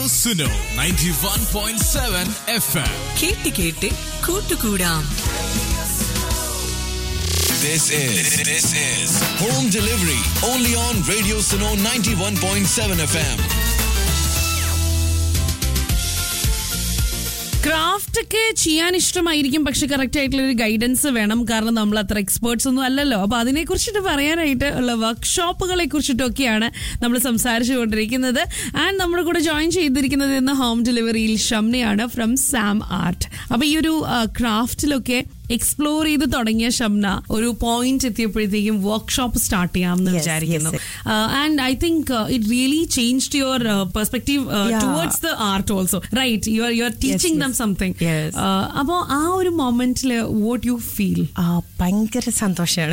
Suno ninety one point seven F M കേട്ട് കേട്ട് കൂട്ടുകൂടാം This is this is home delivery only on Radio Suno 91.7 FM. Craft ഒക്കെ ചെയ്യാൻ ഇഷ്ടമായിരിക്കും പക്ഷെ കറക്റ്റ് ആയിട്ടുള്ള ഒരു ഗൈഡൻസ് വേണം കാരണം നമ്മൾ അത്ര എക്സ്പേർട്സ് ഒന്നും അല്ലല്ലോ അപ്പൊ അതിനെ കുറിച്ചിട്ട് പറയാനായിട്ട് ഉള്ള വർക്ക്ഷോപ്പുകളെ കുറിച്ചിട്ടൊക്കെയാണ് നമ്മൾ സംസാരിച്ചു കൊണ്ടിരിക്കുന്നത് ആൻഡ് നമ്മുടെ കൂടെ ജോയിൻ ചെയ്തിരിക്കുന്നത് ഇന്ന് ഹോം ഡെലിവറിയിൽ ഷംനയാണ് ഫ്രം സാം ആർട്ട് അപ്പൊ ഈ ഒരു ക്രാഫ്റ്റിലൊക്കെ എക്സ്പ്ലോർ ചെയ്ത് തുടങ്ങിയ ഷംന ഒരു പോയിന്റ് എത്തിയപ്പോഴത്തേക്കും വർക്ക്ഷോപ്പ് സ്റ്റാർട്ട് ചെയ്യാമെന്ന് Yes, വിചാരിക്കുന്നു yes. And I think it really change your perspective Yeah. Towards the art also right you are you are teaching yes. Them something Yes. അപ്പോ ആ ഒരു മൊമെന്റില് വോട്ട് യു ഫീൽ ആ ഭയങ്കര സന്തോഷമാണ്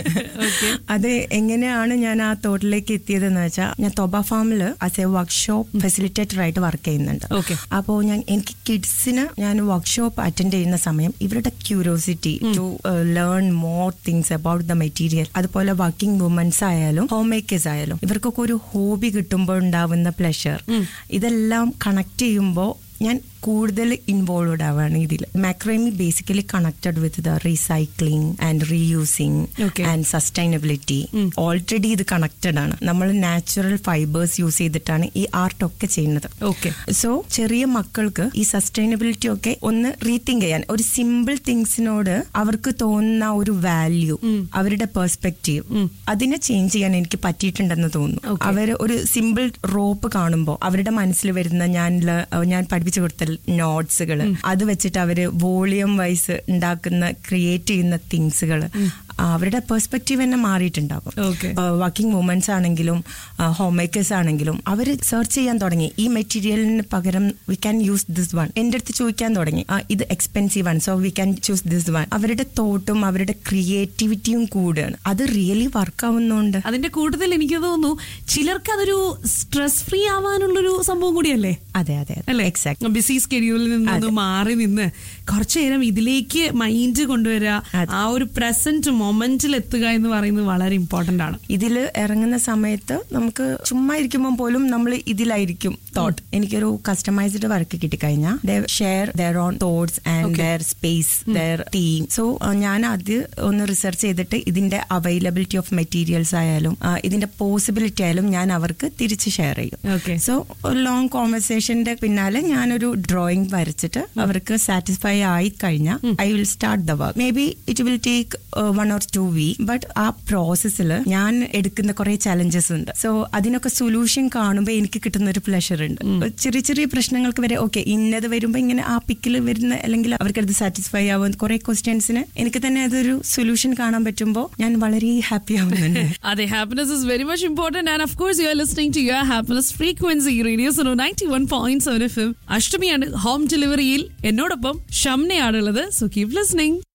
അത് എങ്ങനെയാണ് ഞാൻ ആ തോട്ടിലേക്ക് എത്തിയതെന്ന് വെച്ചാൽ ഞാൻ തോബ ഫാമിൽ ആസ് എ വർക്ക്ഷോപ്പ് ഫെസിലിറ്റേറ്റർ ആയിട്ട് വർക്ക് ചെയ്യുന്നുണ്ട് Okay. അപ്പോൾ ഞാൻ എനിക്ക് കിഡ്സിന് ഞാൻ വർക്ക്ഷോപ്പ് അറ്റൻഡ് ചെയ്യുന്ന സമയം ഇവരുടെ curiosity to learn more things about the material അതുപോലെ വർക്കിംഗ് വുമൻസ് ആയാലും ഹോം മേക്കേഴ്സ് ആയാലും ഇവർക്കൊക്കെ ഒരു ഹോബി കിട്ടുമ്പോൾ ഉണ്ടാവുന്ന പ്ലഷർ ഇതെല്ലാം കണക്ട് ചെയ്യുമ്പോൾ ഞാൻ കൂടുതൽ ഇൻവോൾവ്ഡ് ആവാണ് ഇതിൽ macrame basically connected with the recycling and reusing Okay. And sustainability already ഇത് കണക്റ്റഡ് ആണ് നമ്മൾ നാച്ചുറൽ ഫൈബേഴ്സ് യൂസ് ചെയ്തിട്ടാണ് ഈ ആർട്ട് ഒക്കെ ചെയ്യുന്നത് Okay. സോ ചെറിയ മക്കൾക്ക് ഈ സസ്റ്റൈനബിലിറ്റി ഒക്കെ ഒന്ന് റീതിങ്ക് ചെയ്യാൻ ഒരു സിമ്പിൾ തിങ്സിനോട് അവർക്ക് തോന്നുന്ന ഒരു വാല്യൂ അവരുടെ പെർസ്പെക്റ്റീവ് അതിനെ ചേഞ്ച് ചെയ്യാൻ എനിക്ക് പറ്റിയിട്ടുണ്ടെന്ന് തോന്നുന്നു Okay. അവർ ഒരു സിമ്പിൾ റോപ്പ് കാണുമ്പോൾ അവരുടെ മനസ്സിൽ വരുന്ന ഞാൻ ല- ഞാൻ പഠിപ്പിച്ചു കൊടുത്ത നോട്ട്സുകൾ അത് വെച്ചിട്ട് അവര് വോളിയം വൈസ് ഉണ്ടാക്കുന്ന ക്രിയേറ്റ് ചെയ്യുന്ന തിങ്സുകൾ അവരുടെ പെർസ്പെക്റ്റീവ് തന്നെ മാറിയിട്ടുണ്ടാകും Okay. വർക്കിംഗ് വുമൻസ് ആണെങ്കിലും ഹോം മേക്കേഴ്സ് ആണെങ്കിലും അവർ സെർച്ച് ചെയ്യാൻ തുടങ്ങി ഈ മെറ്റീരിയലിന് പകരം we can use this one എന്റെ അടുത്ത് ചോദിക്കാൻ തുടങ്ങി ആ, ഇത് എക്സ്പെൻസീവ് ആണ് so we can choose this one അവരുടെ തോട്ടും അവരുടെ ക്രിയേറ്റിവിറ്റിയും കൂടുകയാണ് അത് റിയലി വർക്ക് ആവുന്നുണ്ട് അതിന്റെ കൂട്ടത്തിൽ എനിക്ക് തോന്നുന്നു ചിലർക്ക് അതൊരു സ്ട്രെസ് ഫ്രീ ആവാനുള്ളൊരു സംഭവം കൂടിയല്ലേ അതെ അതെ അല്ലേ എക്സാക്ട് ബിസി സ്കെഡ്യൂളിൽ നിന്നൊന്ന് മാറി നിന്ന് കുറച്ചു നേരം ഇതിലേക്ക് മൈൻഡ് കൊണ്ടുവരിക അതെ. ആ ഒരു പ്രസന്റ് മൊമെന്റിൽ എത്തുക എന്ന് പറയുന്നത് വളരെ ഇമ്പോർട്ടന്റ് ആണ് ഇതിൽ ഇറങ്ങുന്ന സമയത്ത് നമുക്ക് ചുമ്മാ ഇരിക്കുമ്പോൾ പോലും നമ്മൾ ഇതിലായിരിക്കും തോട്ട് എനിക്കൊരു കസ്റ്റമൈസ്ഡ് വർക്ക് കിട്ടിക്കഴിഞ്ഞാൽ share their own thoughts and their space their theme so ഞാൻ അത് ഒന്ന് റിസർച്ച് ചെയ്തിട്ട് ഇതിന്റെ അവൈലബിലിറ്റി ഓഫ് മെറ്റീരിയൽസ് ആയാലും ആ, ഇതിന്റെ പോസിബിലിറ്റി ആയാലും ഞാൻ അവർക്ക് തിരിച്ച് ഷെയർ ചെയ്യും Okay. സോ ലോങ് കോൺവെർസേഷന്റെ പിന്നാലെ ഞാനൊരു ഡ്രോയിങ് വരച്ചിട്ട് അവർക്ക് സാറ്റിസ്ഫൈ ആയി കഴിഞ്ഞാൽ I will start the work maybe it will take one or two week but ആ പ്രോസസ്സിൽ ഞാൻ എടുക്കുന്ന കുറെ ചലഞ്ചസ് ഉണ്ട് സോ അതിനൊക്കെ സൊല്യൂഷൻ കാണുമ്പോൾ എനിക്ക് കിട്ടുന്ന ഒരു പ്ലഷർ ഉണ്ട് ചെറിയ ചെറിയ പ്രശ്നങ്ങൾക്ക് വരെ ഓക്കെ ഇന്നത് വരുമ്പോൾ ഇങ്ങനെ ആ പിക്കിൽ വരുന്ന അല്ലെങ്കിൽ അവർക്ക് അത് സാറ്റിസ്ഫൈ ആവുന്ന കുറെ ക്വസ്റ്റ്യൻസിന് എനിക്ക് തന്നെ അതൊരു സൊല്യൂഷൻ കാണാൻ പറ്റുമ്പോൾ ഞാൻ വളരെ ഹാപ്പി ആവുന്നുണ്ട് അതെ happiness is very much important and of course you are listening to your happiness frequency radio so ninety one point seven F M അഷ്ടമിയാണ് ഹോം ഡെലിവറിയിൽ എന്നോടൊപ്പം ഷംനയാണുള്ളത് സോ കീപ് ലിസ്ണിംഗ്